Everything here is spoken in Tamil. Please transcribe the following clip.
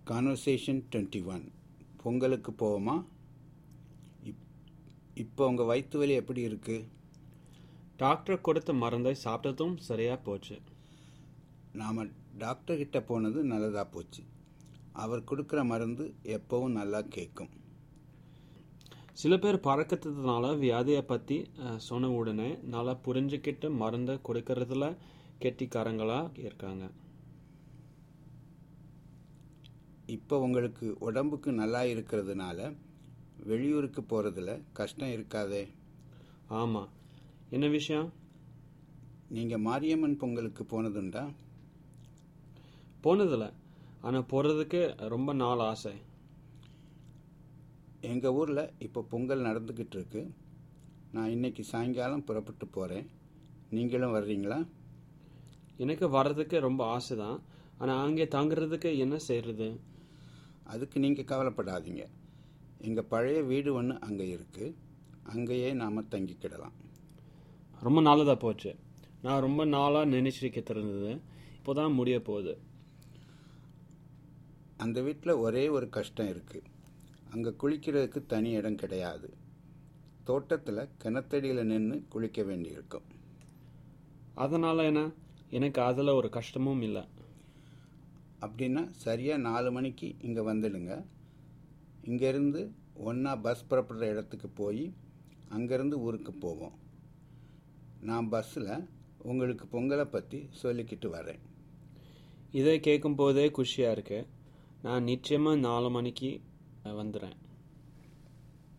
கான்வர்சேஷன் டுவெண்ட்டி ஒன் பொங்கலுக்கு போவோமா இப் இப்போ உங்கள் வயிற்று வலி எப்படி இருக்குது டாக்டர் கொடுத்த மருந்தை சாப்பிட்டதும் சரியா போச்சு நாம் டாக்டர் கிட்ட போனது நல்லதாக போச்சு அவர் கொடுக்குற மருந்து எப்போவும் நல்லா கேட்கும் சில பேர் பறக்கிறதுனால வியாதியை பற்றி சொன்ன உடனே நல்லா புரிஞ்சுக்கிட்டு மருந்தை கொடுக்கறதுல கெட்டிக்காரங்களா இருக்காங்க இப்போ உங்களுக்கு உடம்புக்கு நல்லா இருக்கிறதுனால வெளியூருக்கு போகிறதுல கஷ்டம் இருக்காதே ஆமாம் என்ன விஷயம் நீங்கள் மாரியம்மன் பொங்கலுக்கு போனதுண்டா போனதில்ல ஆனால் போகிறதுக்கு ரொம்ப நாள் ஆசை எங்கள் ஊரில் இப்போ பொங்கல் நடந்துக்கிட்டு இருக்கு நான் இன்னைக்கு சாயங்காலம் புறப்பட்டு போகிறேன் நீங்களும் வர்றீங்களா எனக்கு வர்றதுக்கு ரொம்ப ஆசை தான் ஆனால் அங்கே தங்குறதுக்கு என்ன செய்யறது அதுக்கு நீங்கள் கவலைப்படாதீங்க எங்கள் பழைய வீடு ஒன்று அங்கே இருக்குது அங்கேயே நாம் தங்கிக்கிடலாம் ரொம்ப நல்லதாக போச்சு நான் ரொம்ப நாளாக நினைச்சிருக்கிட்டு இருந்தது இப்போ தான் முடிய போகுது அந்த வீட்டில் ஒரே ஒரு கஷ்டம் இருக்குது அங்கே குளிக்கிறதுக்கு தனி இடம் கிடையாது தோட்டத்தில் கிணத்தடியில் நின்று குளிக்க வேண்டியிருக்கும் அதனால் என்ன எனக்கு அதில் ஒரு கஷ்டமும் இல்லை அப்படின்னா சரியாக நாலு மணிக்கு இங்கே வந்துடுங்க இங்கேருந்து ஒன்றா பஸ் புறப்படுற இடத்துக்கு போய் அங்கேருந்து ஊருக்கு போவோம் நான் பஸ்ஸில் உங்களுக்கு பொங்கலை பற்றி சொல்லிக்கிட்டு வரேன் இதை கேட்கும் போதே குஷியாக இருக்கு நான் நிச்சயமாக நாலு மணிக்கு வந்துடுறேன்